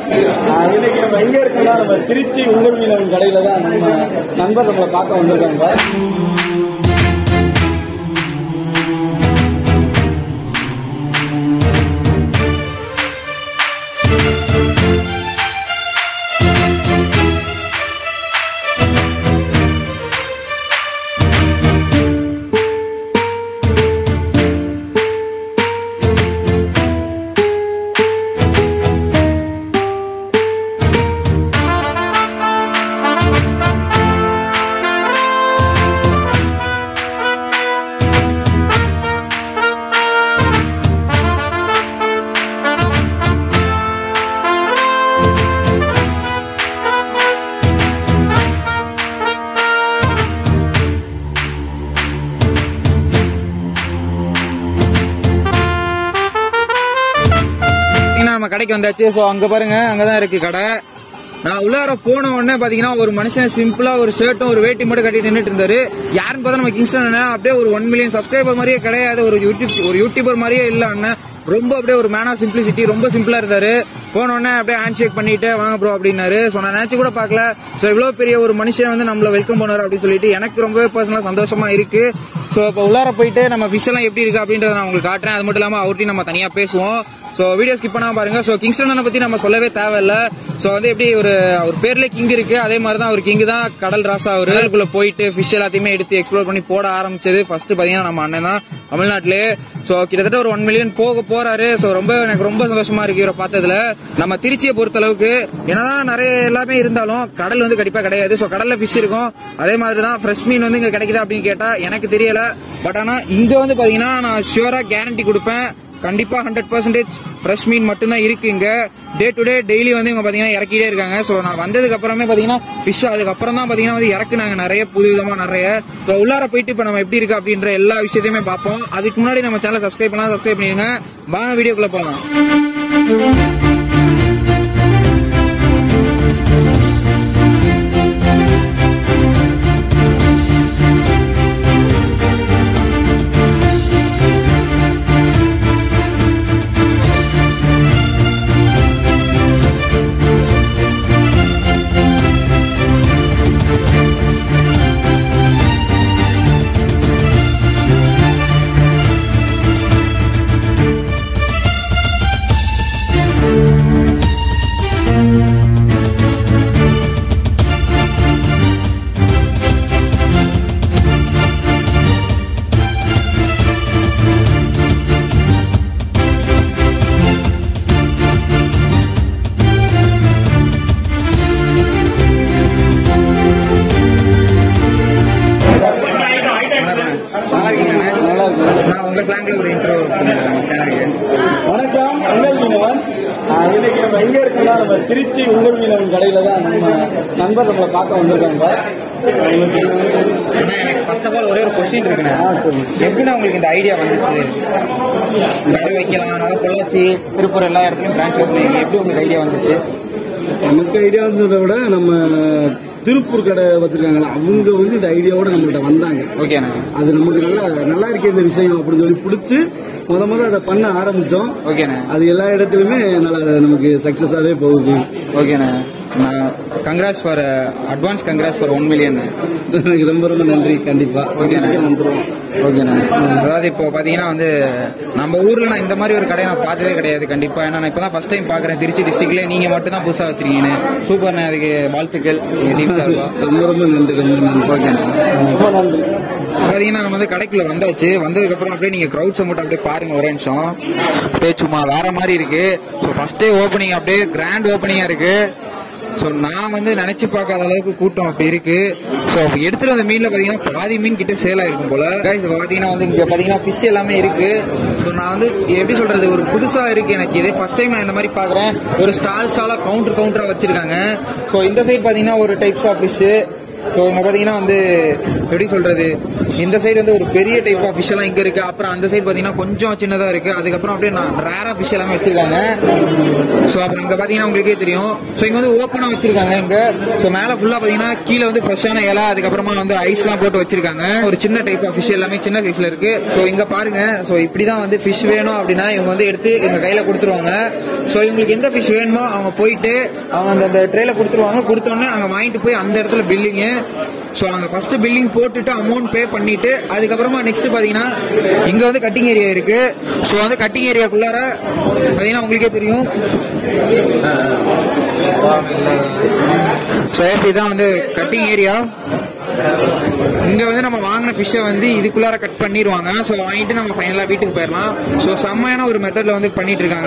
ஆஹ் இன்னைக்கு நம்ம எங்க இருக்கோம்னா நம்ம திருச்சி உங்கள் மீனவன் கடையில தான் நம்ம நண்பர் நம்மளை பார்க்க வந்திருக்காங்க பாத்தீங்கன்னா நம்ம கடைக்கு வந்தாச்சு சோ அங்க பாருங்க அங்கதான் இருக்கு கடை நான் உள்ளார போன உடனே பாத்தீங்கன்னா ஒரு மனுஷன் சிம்பிளா ஒரு ஷர்ட்டும் ஒரு வேட்டி மட்டும் கட்டி நின்னுட்டு இருந்தாரு யாருன்னு பார்த்தா நம்ம கிங்ஸ்டன் அண்ணன் அப்படியே ஒரு ஒன் மில்லியன் சப்ஸ்கிரைபர் மாதிரியே கிடையாது ஒரு யூடியூப் ஒரு யூடியூபர் மாதிரியே இல்ல அண்ணன் ரொம்ப அப்படியே ஒரு மேன் ஆஃப் சிம்பிளிசிட்டி ரொம்ப சிம்பிளா இருந்தாரு போன உடனே அப்படியே ஹேண்ட் ஷேக் பண்ணிட்டு வாங்க ப்ரோ அப்படின்னாரு சோ நான் நினைச்சு கூட பார்க்கல சோ இவ்வளவு பெரிய ஒரு மனுஷன் வந்து நம்மள வெல்கம் பண்ணாரு அப்படின்னு சொல்லிட்டு எனக்கு ரொம்பவே பர்சனலா சந்தோஷமா இருக்கு சோ இப்போ உள்ளார போயிட்டு நம்ம ஃபிஷ் எல்லாம் எப்படி இருக்கு அப்படின்றத நான் உங்களுக்கு காட்டுறேன் அது மட்டும் இல்லாம அவர்கிட்ட நம்ம தனியா பேசுவோம் சோ வீடியோ ஸ்கிப் பண்ணாம பாருங்க சோ கிங்ஸ்டனை பத்தி நம்ம சொல்லவே தேவையில்ல சோ வந்து எப்படி ஒரு அவர் பேர்ல கிங் இருக்கு அதே மாதிரி தான் அவர் கிங் தான் கடல் ராசா அவரு கடலுக்குள்ள போயிட்டு ஃபிஷ் எல்லாத்தையுமே எடுத்து எக்ஸ்ப்ளோர் பண்ணி போட ஆரம்பிச்சது ஃபர்ஸ்ட் பாத்தீங்கன்னா நம்ம அண்ணன் தான் தமிழ்நாட்டிலே சோ கிட்டத்தட்ட ஒரு ஒன் மில்லியன் போக போறாரு சோ ரொம்ப எனக்கு ரொம்ப சந்தோஷமா இருக்கு இவரை பார்த்ததுல நம்ம திருச்சியை பொறுத்த அளவுக்கு என்னதான் நிறைய எல்லாமே இருந்தாலும் கடல் வந்து கண்டிப்பா கிடையாது சோ கடல்ல ஃபிஷ் இருக்கும் அதே மாதிரி தான் ஃப்ரெஷ் மீன் வந்து இங்க கிடைக்குதா அப்படின்னு கேட்டா எனக்கு தெரியல பட் ஆனா இங்க வந்து பாத்தீங்கன்னா நான் ஷியூரா கேரண்டி கொடுப்பேன் கண்டிப்பா ஹண்ட்ரட் பர்சன்டேஜ் ஃப்ரெஷ் மீன் மட்டும்தான் இருக்கு இங்க டே டு டே டெய்லி வந்து இவங்க பாத்தீங்கன்னா இறக்கிட்டே இருக்காங்க சோ நான் வந்ததுக்கு அப்புறமே பாத்தீங்கன்னா ஃபிஷ் அதுக்கப்புறம் தான் பாத்தீங்கன்னா வந்து இறக்குனாங்க நிறைய புது விதமா நிறைய சோ உள்ளார போயிட்டு இப்ப நம்ம எப்படி இருக்கு அப்படின்ற எல்லா விஷயத்தையுமே பார்ப்போம் அதுக்கு முன்னாடி நம்ம சேனல் சப்ஸ்கிரைப் பண்ணலாம் சப்ஸ்கிரைப் பண்ணிருங்க வாங்க வீடியோக்குள்ள போகலாம் நல்லா இருக்கீங்க நல்லா இருக்கு நான் உங்க ஸ்லாங்ல ஒரு இன்ட்ரோ சேனலுக்கு வணக்கம் உங்கள் மீனவன் ஆஹ் இன்னைக்கு நம்ம எங்க இருக்கோம்னா நம்ம திருச்சி உங்கள் மீனவன் கடையில தான் நம்ம நண்பர் நம்மளை பார்க்க வந்திருக்காங்க அண்ணா, எனக்கு ஃபர்ஸ்ட் ஆஃப் ஆல் ஒரே ஒரு கொஸ்டின் இருக்குண்ணே ஆ சொல்லுங்க எப்படிண்ணா உங்களுக்கு இந்த ஐடியா வந்துச்சு கடை வைக்கலாம் நல்லா பொள்ளாச்சி திருப்பூர் எல்லா இடத்துலயும் பிரான்ச் ஓப்பனிங் எப்படி உங்களுக்கு ஐடியா வந்துச்சு நமக்கு ஐடியா வந்ததை விட நம்ம திருப்பூர் கடை வச்சிருக்காங்கல்ல அவங்க வந்து இந்த ஐடியாவோட நம்மகிட்ட வந்தாங்க ஓகேண்ணா அது நமக்கு நல்லா நல்லா இருக்கு இந்த விஷயம் அப்படின்னு சொல்லி பிடிச்சி முத முத அதை பண்ண ஆரம்பிச்சோம் ஓகேண்ணா அது எல்லா இடத்துலயுமே நல்லா நமக்கு சக்சஸாவே போகுது ஓகேண்ணா congrats for advance congrats for one million எனக்கு ரொம்ப ரொம்ப நன்றி கண்டிப்பா ஓகேண்ணா. சீக்கிரம் வந்துருவோம் ஓகேண்ணா அதாவது இப்போ பாத்தீங்கன்னா வந்து நம்ம ஊர்ல நான் இந்த மாதிரி ஒரு கடையை நான் பார்த்ததே கிடையாது கண்டிப்பா ஏன்னா நான் இப்பதான் ஃபர்ஸ்ட் டைம் பாக்குறேன் திருச்சி டிஸ்ட்ரிக்ட்ல நீங்க மட்டும் தான் புதுசா வச்சிருக்கீங்க சூப்பர்ண்ணா அதுக்கு வாழ்த்துக்கள் எங்க team சார்பா. ரொம்ப ரொம்ப நன்றி ரொம்ப நன்றி ஓகேண்ணா ரொம்ப நன்றி பாத்தீங்கன்னா நம்ம வந்து கடைக்குள்ள வந்தாச்சு வந்ததுக்கு அப்புறம் அப்படியே நீங்க கிரௌட்ஸ் மட்டும் அப்படியே பாருங்க ஒரு நிமிஷம் அப்படியே சும்மா வேற மாதிரி இருக்கு ஸோ ஃபர்ஸ்ட் டே ஓப்பனிங் அப்படியே கிராண்ட் ஓப்பனிங்கா இருக்கு ஸோ நான் வந்து நினைச்சு பார்க்காத அளவுக்கு கூட்டம் அப்படி இருக்கு ஸோ எடுத்துட்டு வந்த மீன்ல பாத்தீங்கன்னா பாதி மீன் கிட்ட சேல் ஆயிருக்கும் போல கைஸ் பாத்தீங்கன்னா வந்து இங்க பாத்தீங்கன்னா ஃபிஷ் எல்லாமே இருக்கு ஸோ நான் வந்து எப்படி சொல்றது ஒரு புதுசா இருக்கு எனக்கு இதே ஃபர்ஸ்ட் டைம் நான் இந்த மாதிரி பாக்குறேன் ஒரு ஸ்டால் ஸ்டாலா கவுண்டர் கவுண்டரா வச்சிருக்காங்க ஸோ இந்த சைடு பாத்தீங்கன்னா ஒரு டைப்ஸ் ஆஃப் ஃபிஷ் ஸோ இங்க பாத்தீங்கன்னா வந்து எப்படி சொல்றது இந்த சைடு வந்து ஒரு பெரிய டைப் ஆஃப் ஃபிஷ் எல்லாம் இங்க இருக்கு அப்புறம் அந்த சைடு பாத்தீங்கன்னா கொஞ்சம் சின்னதா இருக்கு அதுக்கப்புறம் அப்படியே நான் ரேரா ஃபிஷ் எல்லாமே வச்சிருக்காங்க ஸோ அப்புறம் இங்க பாத்தீங்கன்னா உங்களுக்கே தெரியும் ஸோ இங்க வந்து ஓப்பனா வச்சிருக்காங்க இங்க ஸோ மேல ஃபுல்லா பாத்தீங்கன்னா கீழே வந்து ஃப்ரெஷ்ஷான இலை அதுக்கப்புறமா வந்து ஐஸ் எல்லாம் போட்டு வச்சிருக்காங்க ஒரு சின்ன டைப் ஆஃப் ஃபிஷ் எல்லாமே சின்ன சைஸ்ல இருக்கு ஸோ இங்க பாருங்க ஸோ இப்படிதான் வந்து ஃபிஷ் வேணும் அப்படின்னா இவங்க வந்து எடுத்து இவங்க கையில கொடுத்துருவாங்க ஸோ இவங்களுக்கு எந்த ஃபிஷ் வேணுமோ அவங்க போயிட்டு அவங்க அந்த அந்த ட்ரேல கொடுத்துருவாங்க கொடுத்தோன்னே அங்க வாங்கிட்டு போய் அந்த இடத்துல பில்லிங்கு ஸோ அங்க ஃபர்ஸ்ட் பில்லிங் போட்டுட்டு அமௌண்ட் பே பண்ணிட்டு அதுக்கப்புறமா நெக்ஸ்ட் பாத்தீங்கன்னா இங்க வந்து கட்டிங் ஏரியா இருக்கு ஸோ வந்து கட்டிங் ஏரியாக்குள்ளார பாத்தீங்கன்னா உங்களுக்கே தெரியும் ஸோ இதுதான் வந்து கட்டிங் ஏரியா இங்க வந்து நம்ம வாங்கின ஃபிஷ்ஷை வந்து இதுக்குள்ளார கட் பண்ணிடுவாங்க ஸோ வாங்கிட்டு நம்ம ஃபைனலா வீட்டுக்கு போயிடலாம் ஸோ செம்மையான ஒரு மெத்தட்ல வந்து பண்ணிட்டு இருக்காங்க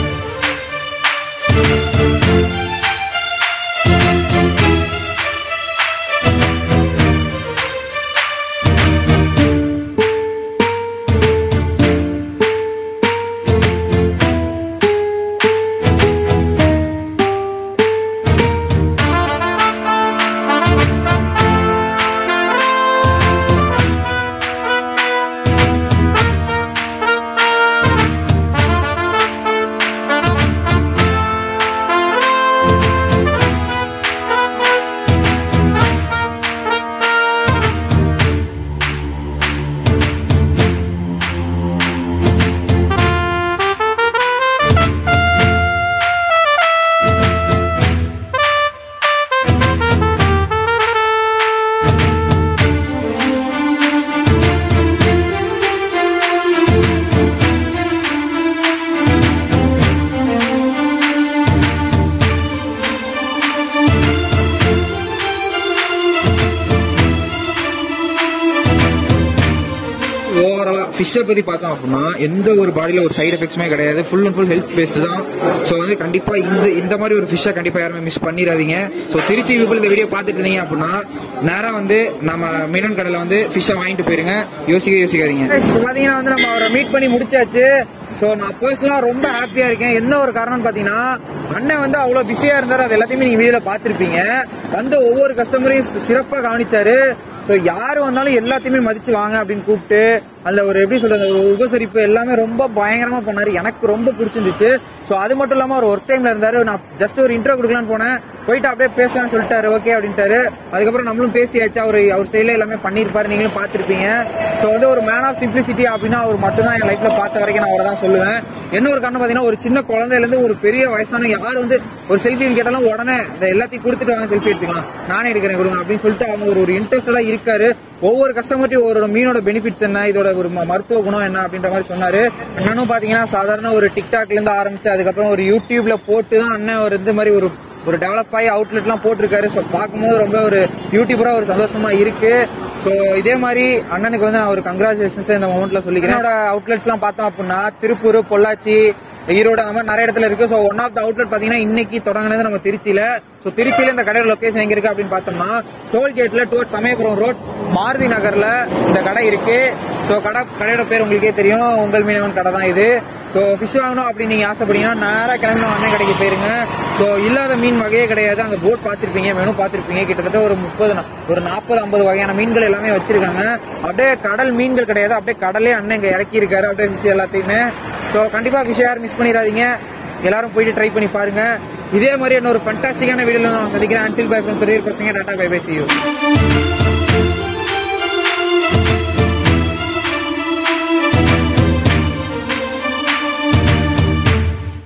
ஓவராலா ஃபிஷ்ஷை பத்தி பார்த்தோம் அப்படின்னா எந்த ஒரு பாடியில ஒரு சைடு எஃபெக்ட்ஸுமே கிடையாது full and full health based தான் ஸோ வந்து கண்டிப்பா இந்த இந்த மாதிரி ஒரு ஃபிஷ்ஷை கண்டிப்பா யாருமே மிஸ் பண்ணிடாதீங்க ஸோ திருச்சி பீப்புள் இந்த வீடியோ பார்த்துட்டு இருந்தீங்க அப்படின்னா நேரா வந்து நம்ம மீனன் கடையில வந்து ஃபிஷ்ஷை வாங்கிட்டு போயிருங்க யோசிக்க யோசிக்காதீங்க இப்போ பாத்தீங்கன்னா வந்து நம்ம அவரை மீட் பண்ணி முடிச்சாச்சு ஸோ நான் பர்சனலா ரொம்ப ஹாப்பியா இருக்கேன் என்ன ஒரு காரணம் பாத்தீங்கன்னா அண்ணன் வந்து அவ்வளவு பிஸியா இருந்தாரு அது எல்லாத்தையுமே நீங்க வீடியோல பாத்திருப்பீங்க வந்து ஒவ்வொரு கஸ்டமரையும் சிறப்பா கவனிச்சாரு ஸோ யாரு வந்தாலும் எல்லாத்தையுமே மதிச்சு வாங்க அப்படின்னு கூப்பிட்டு அந்த ஒரு எப்படி சொல்றது ஒரு உபசரிப்பு எல்லாமே ரொம்ப பயங்கரமா பண்ணாரு எனக்கு ரொம்ப பிடிச்சிருந்துச்சு ஸோ அது மட்டும் இல்லாம ஒரு ஒர்க் டைம்ல இருந்தாரு நான் ஜஸ்ட் ஒரு இன்ட்ரோ கொடுக்கலான்னு போனேன் போயிட்டு அப்படியே பேசலாம்னு சொல்லிட்டாரு ஓகே அப்படின்ட்டாரு அதுக்கப்புறம் நம்மளும் பேசியாச்சு அவர் அவர் ஸ்டைல எல்லாமே பண்ணியிருப்பாரு நீங்களும் பார்த்திருப்பீங்க ஸோ வந்து ஒரு மேன் ஆஃப் சிம்பிளிசிட்டி அப்படின்னா அவர் மட்டும் தான் என் லைஃப்ல பார்த்த வரைக்கும் நான் அவரை தான் சொல்லுவேன் என்ன ஒரு காரணம் பாத்தீங்கன்னா ஒரு சின்ன குழந்தையில இருந்து ஒரு பெரிய வயசான யார் வந்து ஒரு செல்ஃபி கேட்டாலும் உடனே இந்த எல்லாத்தையும் கொடுத்துட்டு வாங்க செல்ஃபி எடுத்துக்கலாம் நானே எடுக்கிறேன் கொடுங்க அப்படின்னு சொல்லிட்டு அவங்க ஒரு ஒரு இன்ட்ரெஸ்டடா இருக்காரு ஒவ்வொரு கஸ்டமர்ட்டையும் ஒரு மீனோட பெனிஃபிட்ஸ் என்ன இதோட ஒரு ம- மருத்துவ குணம் என்ன அப்படின்ற மாதிரி சொன்னாரு அண்ணனும் பாத்தீங்கன்னா சாதாரண ஒரு டிக்டாக்ல இருந்து ஆரம்பிச்சு அதுக்கப்புறம் ஒரு யூடியூப்ல போட்டு தான் அண்ணன் ஒரு இந்த மாதிரி ஒரு ஒரு டெவலப் ஆகி அவுட்லெட் எல்லாம் போட்டிருக்காரு ஸோ பார்க்கும்போது ரொம்ப ஒரு யூடியூபரா ஒரு சந்தோஷமா இருக்கு ஸோ இதே மாதிரி அண்ணனுக்கு வந்து நான் ஒரு கங்க்ராச்சுலேஷன்ஸ் இந்த மொமெண்ட்ல சொல்லிக்கிறேன் என்னோட அவுட்லெட்ஸ் எல்லாம் பார்த்தோம் அப்படின்னா திருப்பூர் பொள்ளாச்சி ஈரோடு அந்த மாதிரி நிறைய இடத்துல இருக்கு so one of the outlet பாத்தீங்கன்னா இன்னைக்கு தொடங்கினது நம்ம திருச்சியில ஸோ திருச்சியில இந்த கடையோட லொகேஷன் எங்க இருக்கு அப்படின்னு பார்த்தோம்னா டோல்கேட்ல டுவர்ட் சமயபுரம் ரோட் மாருதி நகர்ல இந்த கடை இருக்கு ஸோ கடை கடையோட பேர் உங்களுக்கே தெரியும் உங்கள் மீனவன் கடை தான் இது ஸோ ஃபிஷ் வாங்கணும் அப்படின்னு நீங்க ஆசைப்பட்டீங்கன்னா நேரா கிளம்பி அண்ணன் கடைக்கு போயிருங்க ஸோ இல்லாத மீன் வகையே கிடையாது அங்க போட் பார்த்திருப்பீங்க மெனு பார்த்திருப்பீங்க கிட்டத்தட்ட ஒரு முப்பது ஒரு நாற்பது ஐம்பது வகையான மீன்கள் எல்லாமே வச்சிருக்காங்க அப்படியே கடல் மீன்கள் கிடையாது அப்படியே கடலே அண்ணன் இங்க இறக்கி இருக்காரு அப்படியே ஃபிஷ் எல்லாத்தையுமே ஸோ கண்டிப்பா ஃபிஷ் யாரும் மிஸ் பண்ணிடாதீங்க எல்லாரும் போயிட்டு ட்ரை பண்ணி பாருங்க இதே மாதிரி இன்னொரு ஃபண்டாஸ்டிக்கான வீடியோல நான் சந்திக்கிறேன் அன்டில் பை ஃப்ரம் பெரிய பசங்க டாடா பை பை சி யூ